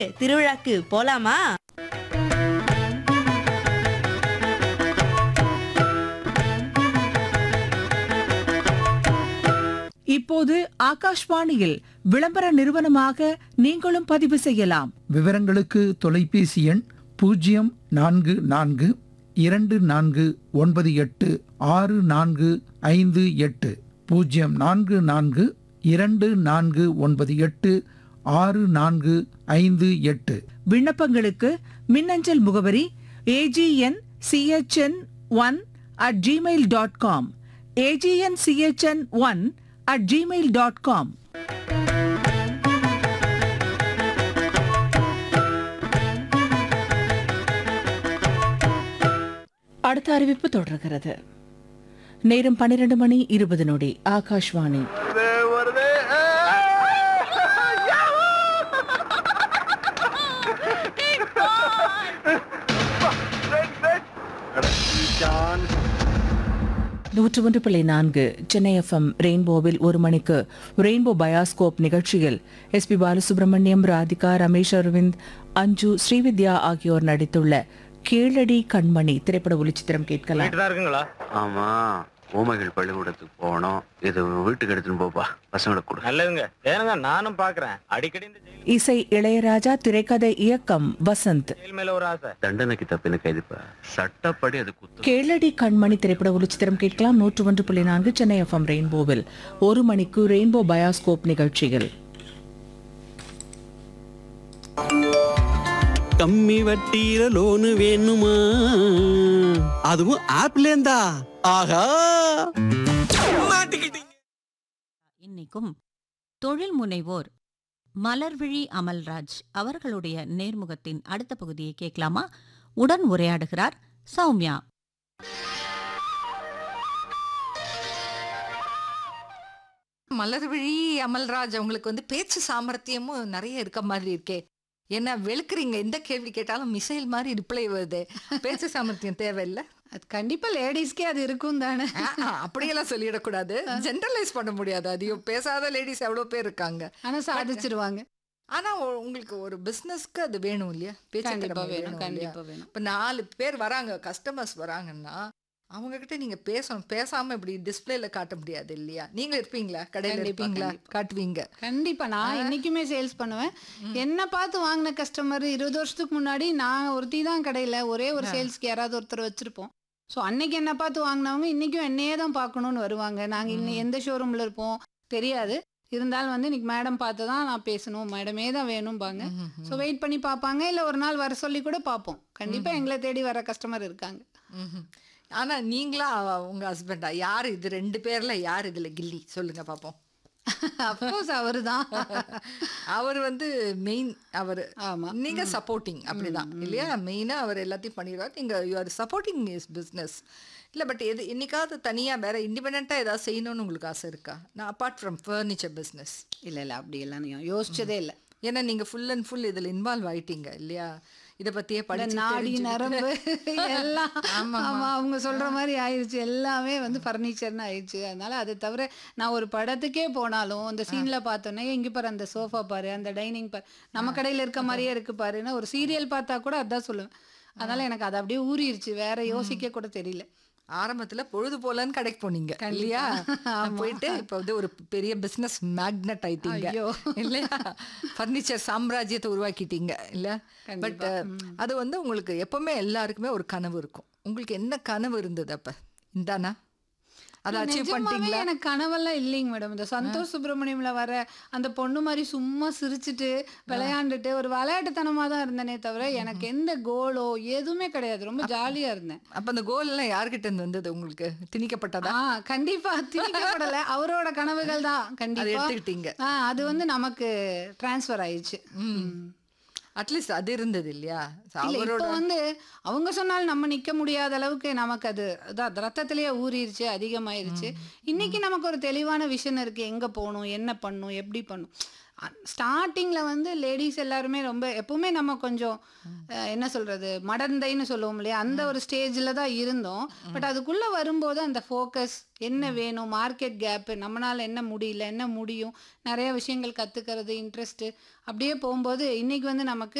திருவிழாக்கு போலாமா இப்போது ஆகாஷ்வாணியில் விளம்பர நிறுவனமாக நீங்களும் பதிவு செய்யலாம் விவரங்களுக்கு தொலைபேசி எண் பூஜ்ஜியம் நான்கு நான்கு இரண்டு நான்கு ஒன்பது எட்டு ஆறு நான்கு ஐந்து எட்டு பூஜ்ஜியம் நான்கு நான்கு இரண்டு நான்கு ஒன்பது எட்டு ஆறு நான்கு ஐந்து எட்டு விண்ணப்பங்களுக்கு மின்னஞ்சல் முகவரி AGN CHN one at Gmail dot com AGN CHN one at Gmail dot com அடுத்த அறிவிப்பு தொடர்கிறது நேரம் பன்னிரண்டு மணி இருபது நொடி ஆகாஷ்வாணி நூற்று ஒன்று புள்ளி நான்கு சென்னை எஃப்எம் ரெயின்போவில் ஒரு மணிக்கு ரெயின்போ பயாஸ்கோப் நிகழ்ச்சியில் எஸ்பி பாலசுப்ரமணியம் ராதிகா ரமேஷ் அரவிந்த் அஞ்சு ஸ்ரீவித்யா ஆகியோர் நடித்துள்ள கீழடி கண்மணி திரைப்பட ஒளிச்சித்திரம் கேட்கலாம் போயிட்டு தான் இருக்குங்களா ஆமா ஊமைகள் பள்ளிக்கூடத்துக்கு போகணும் இது வீட்டுக்கு எடுத்துன்னு போப்பா பசங்களை கொடு நல்லதுங்க ஏனுங்க நானும் பாக்குறேன் அடிக்கடி இந்த ஜெயில் இசை இளையராஜா திரைக்கதை இயக்கம் வசந்த் ஜெயில் மேல ஒரு ஆசை தண்டனைக்கு தப்பின கைதுப்பா சட்டப்படி அது குத்து கேளடி கண்மணி திரைப்பட ஒளிச்சித்திரம் கேட்கலாம் நூற்று ஒன்று புள்ளி நான்கு சென்னை எஃப்எம் ரெயின்போவில் ஒரு மணிக்கு ரெயின்போ பயாஸ்கோப் நிகழ்ச்சியில் கம்மி வட்டியில லோனு வேணுமா அதுவும் ஆப்ல இருந்தா ஆஹா மாட்டிக்கிட்டீங்க இன்னைக்கும் தொழில் முனைவோர் மலர்விழி அமல்ராஜ் அவர்களுடைய நேர்முகத்தின் அடுத்த பகுதியை கேட்கலாமா உடன் உரையாடுகிறார் சௌமியா மலர்விழி அமல்ராஜ் அவங்களுக்கு வந்து பேச்சு சாமர்த்தியமும் நிறைய இருக்க மாதிரி இருக்கே என்ன வெளுக்குறீங்க எந்த கேள்வி கேட்டாலும் மிசைல் மாதிரி ரிப்ளை வருது பேச்சு சாமர்த்தியம் தேவையில்ல அது கண்டிப்பா லேடிஸ்க்கே அது இருக்கும் தானே ஆ, அப்படியெல்லாம் சொல்லிடக்கூடாது ஜென்ரலைஸ் பண்ண முடியாது அதையும் பேசாத லேடிஸ் எவ்வளோ பேர் இருக்காங்க ஆனா சாதிச்சிருவாங்க ஆனா உ- உங்களுக்கு ஒரு பிசினஸ்க்கு அது வேணும் இல்லையா பேச்சு கண்டிப்பா திறமை வேணும் இல்லையா? கண்டிப்பா வேணும் இப்ப நாலு பேர் வராங்க கஸ்டமர்ஸ் வராங்கன்னா அவங்க கிட்ட நீங்க பேசணும் பேசாம இப்படி டிஸ்பிளேல காட்ட முடியாது இல்லையா நீங்க இருப்பீங்களா கடையில கண்டிப்பா, இருப்பீங்களா கண்டிப்பா. காட்டுவீங்க கண்டிப்பா நான் இன்னைக்குமே சேல்ஸ் பண்ணுவேன் என்ன பார்த்து வாங்கின கஸ்டமர் இருபது வருஷத்துக்கு முன்னாடி நான் ஒருத்தி தான் கடையில ஒரே ஒரு சேல்ஸ்க்கு யாராவது ஒருத்தர் வச்சிருப்போம் ஸோ அன்னைக்கு என்ன பார்த்து வாங்கினவங்க இன்னைக்கும் என்னையே தான் பார்க்கணும்னு வருவாங்க நாங்க இன்னும் எந்த ஷோரூம்ல இருப்போம் தெரியாது இருந்தாலும் வந்து இன்னைக்கு மேடம் பார்த்து தான் நான் பேசணும் மேடமே தான் வேணும்பாங்க ஸோ வெயிட் பண்ணி பார்ப்பாங்க இல்லை ஒரு நாள் வர சொல்லி கூட பார்ப்போம் கண்டிப்பா எங்களை தேடி வர கஸ்டமர் இருக்காங்க ம்ஹும். ஆனா நீங்களா அவ- உங்க ஹஸ்பண்டா யார் இது ரெண்டு பேர்ல யார் இதுல கில்லி சொல்லுங்க பாப்போம் அப்கோர்ஸ் அவரு தான் அவர் வந்து மெயின் அவர் ஆமா நீங்க சப்போர்ட்டிங் அப்படிதான் இல்லையா மெயினா அவர் எல்லாத்தையும் பண்ணிடுவார் நீங்க you are supporting is business இல்ல பட் எது என்னைக்காவது தனியா வேற இண்டிபெண்டா ஏதாவது செய்யணும்னு உங்களுக்கு ஆசை இருக்கா நான் அப்பார்ட் ஃப்ரம் ஃபர்னிச்சர் பிஸ்னஸ் இல்ல இல்ல அப்படி எல்லாம் நீங்க யோசிச்சதே இல்ல ஏன்னா நீங்க ஃபுல் அண்ட் ஃபுல் இதுல இன்வால்வ் ஆயிட்டீங்க இல்லையா இத பத்தியே இந்த படிச்சு நாடி தெரிஞ்சுக்கிட்டு. நரம்பு எல்லாம் ஆமா, ஆமா அவங்க சொல்ற மாதிரி ஆயிடுச்சு எல்லாமே வந்து ஃபர்னிச்சர்னு ஆயிடுச்சு அதனால அதை தவிர நான் ஒரு படத்துக்கே போனாலும் அந்த சீன்ல பார்த்தோன்னே இங்க பாரு அந்த சோஃபா பாரு அந்த டைனிங் பாரு நம்ம கடையில இருக்க மாதிரியே இருக்கு பாருன்னா ஒரு சீரியல் பார்த்தா கூட அதான் சொல்லுவேன் அதனால எனக்கு அது அப்படியே ஊறிடுச்சு வேற யோசிக்க கூட தெரியல ஆரம்பத்துல பொழுது போலன்னு கடைக்கு போனீங்க இல்லையா போயிட்டு இப்ப வந்து ஒரு பெரிய பிசினஸ் மேக்னட் ஆயிட்டீங்க ஐயோ. இல்லையா ஃபர்னிச்சர் சாம்ராஜ்யத்தை உருவாக்கிட்டீங்க இல்ல பட் அது வந்து உங்களுக்கு எப்பவுமே எல்லாருக்குமே ஒரு கனவு இருக்கும் உங்களுக்கு என்ன கனவு இருந்தது அப்ப இந்தானா அதை அச்சீவ் நிஜமாவே பண்ணிட்டீங்களா எனக்கு கனவெல்லாம் இல்லைங்க மேடம் இந்த சந்தோஷ் சுப்பிரமணியம்ல வர அந்த பொண்ணு மாதிரி சும்மா சிரிச்சுட்டு விளையாண்டுட்டு ஒரு விளையாட்டுத்தனமா தான் இருந்தனே தவிர எனக்கு எந்த கோலோ எதுவுமே கிடையாது ரொம்ப ஜாலியா இருந்தேன் அப்ப அந்த கோல் எல்லாம் யார்கிட்ட இருந்து வந்தது உங்களுக்கு திணிக்கப்பட்டதா ஆ கண்டிப்பா திணிக்கப்படல அவரோட கனவுகள் தான் அதை கண்டிப்பா எடுத்துக்கிட்டீங்க ஆ அது வந்து நமக்கு டிரான்ஸ்ஃபர் ஆயிடுச்சு அட்லீஸ்ட் அது இருந்தது இல்லையா இல்ல அவரோட இப்போ வந்து அவங்க சொன்னால் நம்ம நிக்க முடியாத அளவுக்கு நமக்கு அது அதான் ரத்தத்திலேயே ஊறிடுச்சு அதிகமாயிருச்சு இன்னைக்கு நமக்கு ஒரு தெளிவான விஷன் இருக்கு எங்க போகணும் என்ன பண்ணணும் எப்படி பண்ணணும் ஸ்டார்டிங்கில் வந்து லேடிஸ் எல்லாருமே ரொம்ப எப்பவுமே நம்ம கொஞ்சம் அஹ், என்ன சொல்கிறது மடந்தைன்னு சொல்லுவோம் இல்லையா அந்த ஒரு ஸ்டேஜில் தான் இருந்தோம் பட் அதுக்குள்ளே வரும்போது அந்த ஃபோக்கஸ் என்ன வேணும் மார்க்கெட் கேப்பு நம்மளால் என்ன முடியல என்ன முடியும் நிறைய விஷயங்கள் கற்றுக்கிறது இன்ட்ரெஸ்ட்டு அப்படியே போகும்போது இன்னைக்கு வந்து நமக்கு